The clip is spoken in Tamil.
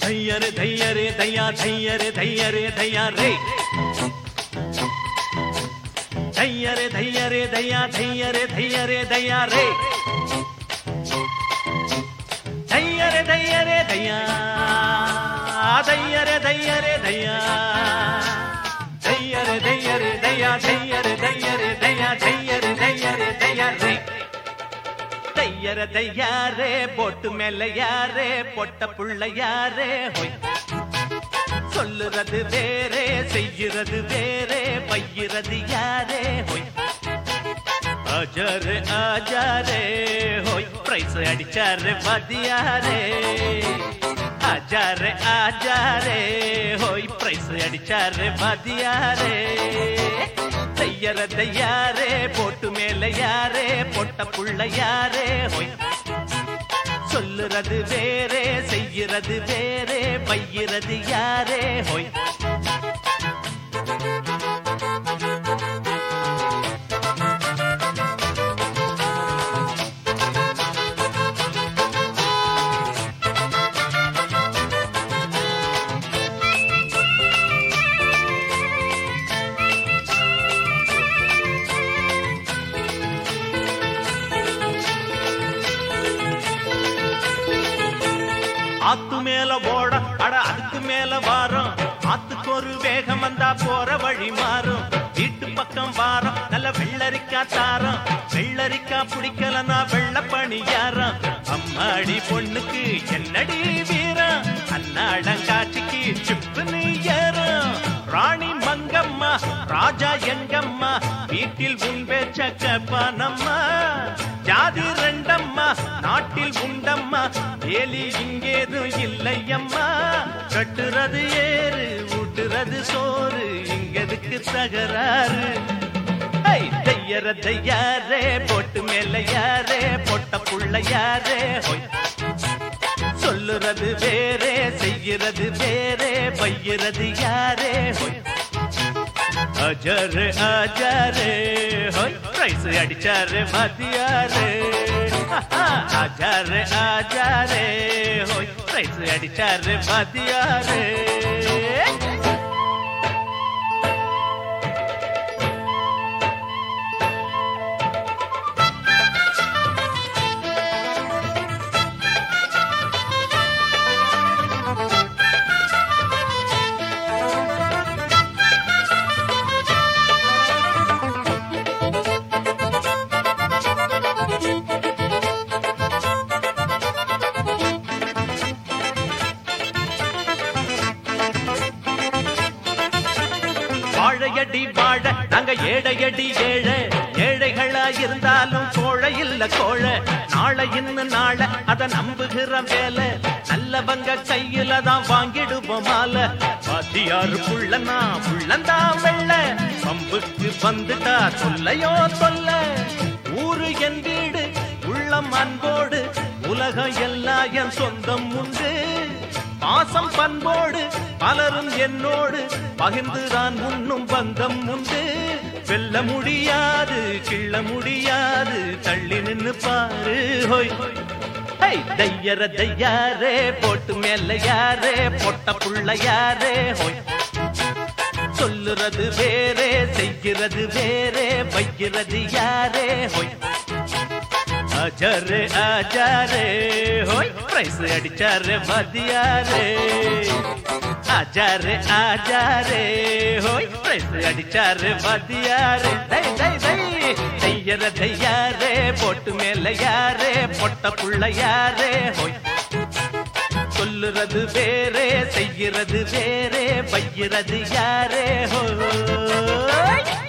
தையரே தையரே தையா தையரே தையரே தையா ரே தையரே தையரே தையா தையரே தையரே தையா ரே தையரே தையரே தையா தையரே தையரே தையா தையரே தையரே தையா தையரே தையரே தையா தையரே தையரே தையா ரே தையர தையாரே போட்டு மேல யாரே பொட்ட புள்ள யாரே ஹொய் சொல்லுறது வேறே செய்கிறது வேறே பையிறது யாரே ஹொய் ஆஜாரே ஆஜாரே ஹொய் பிரைஸ் அடிச்சாரு மதியாரே ஆஜாரே ஆஜாரே ஹொய் பிரைஸ் அடிச்சாரு மதியாரே தையர தையாரே போட்டு மேல யாரே பொட்ட புள்ள யாரே ஹொய் சொல்லுறது வேறே செய்கிறது வேறே பையிறது யாரே ஹொய் ஆத்து மேல ஓட அட அதுக்கு மேல வாரம் ஆத்துக்கு ஒரு வேகம் வந்தா போற வழி மாறும் வீட்டு பக்கம் வாரம் நல்ல வெள்ளரிக்கா தாரம் வெள்ளரிக்கா பிடிக்கலனா வெள்ள பணியாரம் அம்மாடி பொண்ணுக்கு என்னடி வீரம் அன்னாடங்காட்சிக்கு சிப்புன்னு ஏறும் ராணி மங்கம்மா ராஜா எங்கம்மா வீட்டில் உன் பேச்ச கப்பானம்மா ஜாதி ரெண்டம்மா நாட்டில் உண்டம்மா ஏலி இங்கேதும் இல்லையம்மா கட்டுறது ஏறு ஊட்டுறது சோறு இங்கதுக்கு தகராறு ஐ, தையர தையாரே போட்டு மேல யாரே பொட்ட புள்ள யாரே ஹொய் சொல்லுறது வேறே செய்கிறது வேறே பையிறது யாரே ஹொய் அஜாரு அஜாரே ஹோய் பிரைஸ் அடிச்சாரு மதியாரே அஜாரு அஜாரே ஹோய் பிரைஸ் அடிச்சாரு மதியாரே வாழையடி வாழ நாங்க ஏழையடி ஏழை ஏழைகளா இருந்தாலும் கோழை இல்ல கோழ நாளை இன்னும் நாளை அத நம்புகிற வேலை நல்லவங்க கையில தான் வாங்கிடுவோம் மாலை வாத்தியாரு புள்ளனா புள்ளந்தா வெள்ள பம்புக்கு வந்துட்டா சொல்லையோ சொல்ல ஊரு என் வீடு உள்ளம் அன்போடு உலகம் எல்லாம் என் சொந்தம் உண்டு பாசம் பண்போடு பலரும் என்னோடு பகிர்ந்துதான் உண்ணும் பந்தம் உண்டு வெல்ல முடியாது கிள்ள முடியாது தள்ளி நின்னு பாரு ஹோய் ஹை, தையர தையாரே போட்டு மேல யாரே பொட்ட புள்ள யாரே ஹோய் சொல்லுறது வேறே செய்கிறது வேறே வைக்கிறது யாரே ஹோய் அஜாரே அஜாரே ஹோய் பிரைஸ் அடிச்சாரு மதியாரே அஜாரே அஜாரே ஹோய் பிரைஸ் அடிச்சாரு மதியாரே தை தை தை தையர தையாரே போட்டு மேல யாரே பொட்ட புள்ள யாரே ஹோய் சொல்லுறது வேறே செய்கிறது வேறே பையிறது யாரே ஹோய்